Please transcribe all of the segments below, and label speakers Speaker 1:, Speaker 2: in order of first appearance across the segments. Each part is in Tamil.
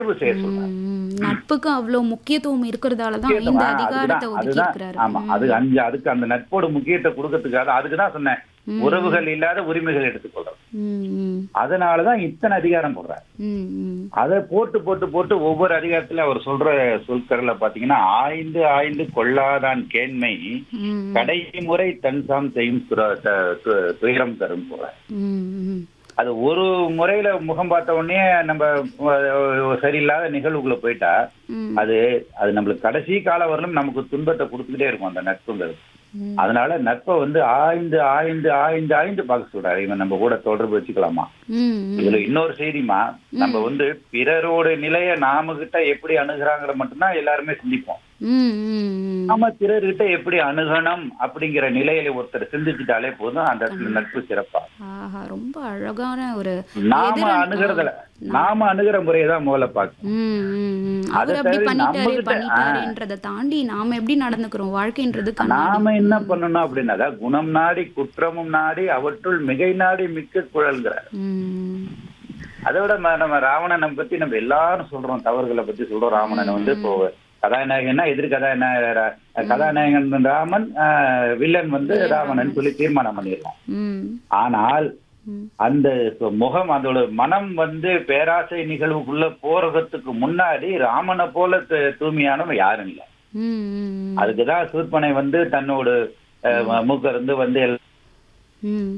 Speaker 1: தேர்வு செய்ய சொல்றாங்க
Speaker 2: ம், நட்புக்கு அவ்வளவு முக்கியத்துவம் இருக்கிறதால தான் இந்த
Speaker 1: முக்கியத்துவம்,
Speaker 2: அதிகாரத்தை
Speaker 1: அதுதான்,
Speaker 2: ஒதுக்கி
Speaker 1: அதுதான்,
Speaker 2: இருக்கிறாரு
Speaker 1: ஆமா அது அஞ்சு அதுக்கு அந்த நட்போட முக்கியத்தை கொடுக்கறதுக்காக அதுக்கு தான் சொன்னேன்
Speaker 2: ம்.
Speaker 1: உறவுகள் இல்லாத உரிமைகள் எடுத்துக்கொள்றோம்
Speaker 2: ம், ம்,
Speaker 1: அதனாலதான் இத்தனை அதிகாரம் போடுறாரு
Speaker 2: ம், ம்.
Speaker 1: அதை போட்டு போட்டு போட்டு ஒவ்வொரு அதிகாரத்துல அவர் சொல்ற சொற்கள்ல பாத்தீங்கன்னா ஆய்ந்து ஆய்ந்து கொள்ளாதான் கேண்மை
Speaker 2: ம்,
Speaker 1: கடைமுறை தன் சாம் செய்யும் துர- த- து- துயரம் தரும் போறார்
Speaker 2: ம், ம்.
Speaker 1: அது ஒரு முறையில முகம் பார்த்த உடனே நம்ம அஹ், சரியில்லாத நிகழ்வுக்குள்ள போயிட்டா
Speaker 2: ம்,
Speaker 1: அது அது நம்மளுக்கு கடைசி காலம் வரலும் நமக்கு துன்பத்தை கொடுத்துக்கிட்டே இருக்கும் அந்த நட்புங்கிறது
Speaker 2: ம்.
Speaker 1: அதனால நட்பை வந்து ஆய்ந்து ஆய்ந்து ஆய்ந்து ஆய்ந்து பார்க்க சொல்றாரு இவன் நம்ம கூட தொடர்பு வச்சுக்கலாமா
Speaker 2: ம், ம்.
Speaker 1: இதுல இன்னொரு செய்திமா நம்ம வந்து பிறரோட நிலைய நாம கிட்ட எப்படி அணுகுறாங்கிற மட்டும்தான் எல்லாருமே சிந்திப்போம்
Speaker 2: ம், ம், ம்.
Speaker 1: நாம பிறர்கிட்ட எப்படி அணுகணும் அப்படிங்கிற நிலையில ஒருத்தர் சிந்திச்சுட்டாலே போதும் அந்த இடத்துல நட்பு சிறப்பா
Speaker 2: ஆஹா ரொம்ப அழகான ஒரு
Speaker 1: நாம
Speaker 2: எதிர-
Speaker 1: அணுகிறதுல நாம அணுகிற முறையை தான் முதல்ல பார்க்கணும்
Speaker 2: ம், ம், ம்.
Speaker 1: அதை
Speaker 2: அவர் அப்படி
Speaker 1: தவிர
Speaker 2: பண்ணிட்டாரு
Speaker 1: நம்மகிட்ட-
Speaker 2: பண்ணிட்டாருன்றதை தாண்டி நாம எப்படி நடந்துக்கிறோம் வாழ்க்கைன்றது கண்ணாடி
Speaker 1: நாம என்ன பண்ணணும் அப்படின்னா அதான் குணம் நாடி குற்றமும் நாடி அவற்றுள் மிகை நாடி மிக்க குழல்கிறார்
Speaker 2: ம்,
Speaker 1: அதை விட ம- நம்ம ராவணனை பத்தி நம்ம எல்லாரும் சொல்றோம் தவறுகளை பத்தி சொல்றோம் ராவணனை வந்து இப்போ கதாநாயகன்னா எதிர் கதாநாயக கதாநாயகன் ராமன் ஆஹ், வில்லன் வந்து ராவணன் சொல்லி தீர்மானம் பண்ணிடலாம்
Speaker 2: ம்,
Speaker 1: ஆனால்
Speaker 2: ம்.
Speaker 1: அந்த சொ- முகம் அதோட மனம் வந்து பேராசை நிகழ்வுக்குள்ள போறதுக்கு முன்னாடி ராமனை போல து- தூய்மையானவன் யாரும் இல்லை
Speaker 2: ம், ம்,
Speaker 1: அதுக்குதான் சூர்பனை வந்து தன்னோட அஹ், மூக்க இருந்து வந்து எல்-
Speaker 2: ம்.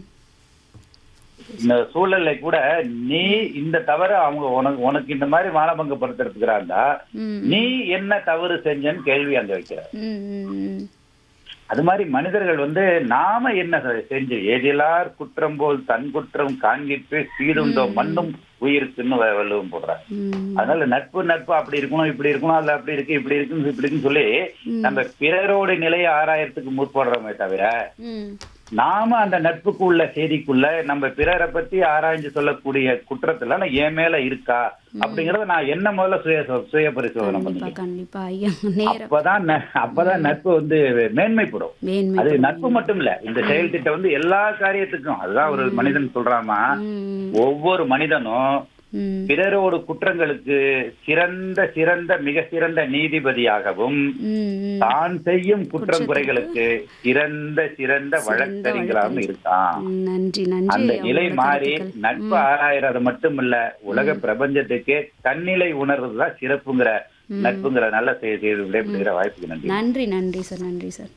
Speaker 1: இந்த சூழல்ல கூட நீ இந்த தவற அவங்க உனக்கு உனக்கு இந்த மாதிரி மானபங்கப்படுத்துறதுக்குறாண்டா
Speaker 2: ம்,
Speaker 1: நீ என்ன தவறு செஞ்சன்னு கேள்வி அங்க வைக்கிற
Speaker 2: ம், ம், ம்.
Speaker 1: அது மாதிரி மனிதர்கள் வந்து நாம என்ன செ- செஞ்சு ஏதிலார் குற்றம் போல் தன் குற்றம் காண்கிட்டு சீடுண்டோ மண்ணும் உயிருக்குன்னு வ- வள்ளுவம் போடுறாங்க
Speaker 2: ம்,
Speaker 1: அதனால நட்பு நட்பு அப்படி இருக்கணும் இப்படி இருக்கணும் அதுல அப்படி இருக்கு இப்படி இருக்குன்னு இப்படி இருக்குன்னு சொல்லி
Speaker 2: ம்.
Speaker 1: நம்ம பிறரோட நிலையை ஆராயறதுக்கு முற்படுறோமே தவிர
Speaker 2: ம்.
Speaker 1: நாம அந்த நட்புக்குள்ள செய்திக்குள்ள நம்ம பிறரை பத்தி ஆராய்ஞ்சு சொல்லக்கூடிய குற்றத்துல நான் என் மேல இருக்கா அப்படிங்கறத நான் என்ன முதல்ல சுய சுய பரிசோதனை
Speaker 2: கண்டிப்பா
Speaker 1: பண்ணிக்கிறேன்
Speaker 2: கண்டிப்பா ஐயா நேரம்
Speaker 1: அப்பதான் ந- அப்பதான் நட்பு வந்து மேன்மைப்படும்
Speaker 2: மேன்மை
Speaker 1: அது நட்பு மட்டும் இல்ல இந்த செயல் திட்டம் வந்து எல்லா காரியத்துக்கும் அதுதான் ஒரு மனிதன் சொல்றாமா
Speaker 2: ம்,
Speaker 1: ஒவ்வொரு மனிதனும்
Speaker 2: ம்,
Speaker 1: பிறரோட குற்றங்களுக்கு சிறந்த சிறந்த மிக சிறந்த நீதிபதியாகவும்
Speaker 2: ம், ம்.
Speaker 1: தான் செய்யும் குற்றம் குறைகளுக்கு சிறந்த சிறந்த வழக்கறிஞராகவும் இருக்கான்
Speaker 2: ம், நன்றி நன்றி
Speaker 1: அந்த
Speaker 2: ஐயா,
Speaker 1: நிலை
Speaker 2: உங்களோட
Speaker 1: மாறி
Speaker 2: கருத்துக்கள்.
Speaker 1: நட்பு ஆராயறது மட்டும் இல்ல உலக பிரபஞ்சத்துக்கே தன்னிலை உணர்றதுதான் சிறப்புங்கிற நட்புங்கிற நல்ல செய்தி விடைபெறுகிற வாய்ப்புக்கு நன்றி
Speaker 2: நன்றி நன்றி சார் நன்றி சார்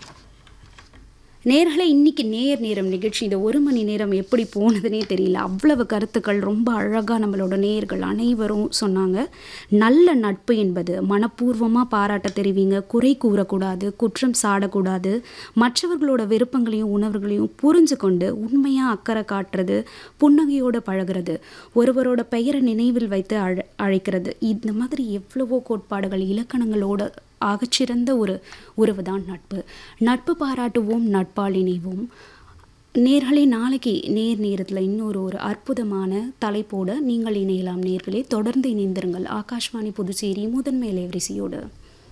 Speaker 2: நேர்களை இன்னைக்கு நேர் நேரம் நிகழ்ச்சி இந்த ஒரு மணி நேரம் எப்படி போனதுனே தெரியல அவ்வளவு கருத்துக்கள் ரொம்ப அழகாக நம்மளோட நேயர்கள் அனைவரும் சொன்னாங்க நல்ல நட்பு என்பது மனப்பூர்வமாக பாராட்ட தெரிவிங்க குறை கூறக்கூடாது குற்றம் சாடக்கூடாது மற்றவர்களோட விருப்பங்களையும் உணர்வுகளையும் புரிஞ்சு கொண்டு உண்மையாக அக்கறை காட்டுறது புன்னகையோடு பழகிறது ஒருவரோட பெயரை நினைவில் வைத்து அழ அழைக்கிறது இந்த மாதிரி எவ்வளவோ கோட்பாடுகள் இலக்கணங்களோட ஆகச்சிறந்த ஒரு உறவு தான் நட்பு நட்பு பாராட்டுவோம் நட்பால் இணைவோம் நேர்களே நாளைக்கு நேர் நேரத்தில் இன்னொரு ஒரு அற்புதமான தலைப்போடு நீங்கள் இணையலாம் நேர்களே தொடர்ந்து இணைந்திருங்கள் ஆகாஷ்வாணி புதுச்சேரி முதன்மை அலைவரிசையோடு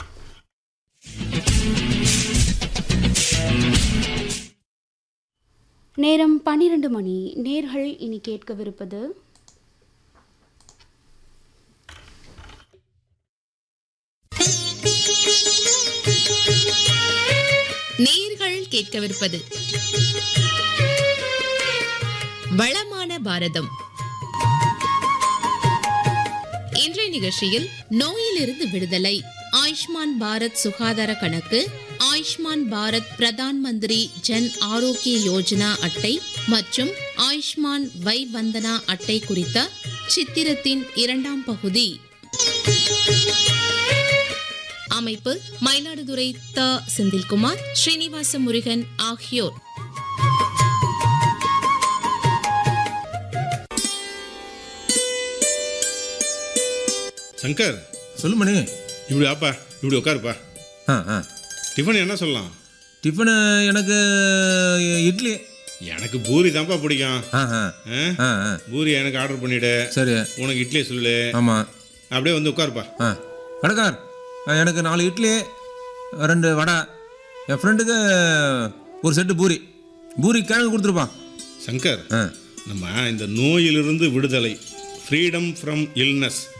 Speaker 2: நேரம் பன்னிரண்டு மணி நேர்கள் இனி கேட்கவிருப்பது
Speaker 3: நேர்கள் கேட்கவிருப்பது வளமான பாரதம் இன்றைய நிகழ்ச்சியில் நோயிலிருந்து விடுதலை ஆயுஷ்மான் பாரத் சுகாதார கணக்கு ஆயுஷ்மான் பாரத் பிரதான் மந்திரி ஜன் ஆரோக்கிய யோஜனா அட்டை மற்றும் ஆயுஷ்மான் வை வந்தனா அட்டை குறித்த சித்திரத்தின் இரண்டாம் பகுதி அமைப்பு மயிலாடுதுறை த செந்தில்குமார் ஸ்ரீனிவாச முருகன் ஆகியோர்
Speaker 4: சங்கர்
Speaker 5: சொல்லு மணி
Speaker 4: இப்படி ஆப்பா இப்படி உட்காருப்பா
Speaker 5: ஆ ஆ
Speaker 4: டிஃபன் என்ன சொல்லலாம்
Speaker 5: டிஃபனு எனக்கு இட்லி
Speaker 4: எனக்கு பூரி தான்ப்பா பிடிக்கும்
Speaker 5: ஆ ஆ
Speaker 4: ஆ?
Speaker 5: ஆ ஆ
Speaker 4: பூரி எனக்கு ஆர்டர் பண்ணிடு
Speaker 5: சரி
Speaker 4: உனக்கு இட்லி சொல்லு
Speaker 5: ஆமாம்
Speaker 4: அப்படியே வந்து உட்காருப்பா
Speaker 5: ஆ கடைக்கார் ஆ, எனக்கு நாலு இட்லி ரெண்டு வடை என் ஃப்ரெண்டுக்கு ஒரு செட்டு பூரி பூரி கிழங்கு கொடுத்துருப்பான்
Speaker 4: சங்கர்
Speaker 5: ஆ
Speaker 4: நம்ம இந்த நோயிலிருந்து விடுதலை ஃப்ரீடம் ஃப்ரம் இல்னஸ்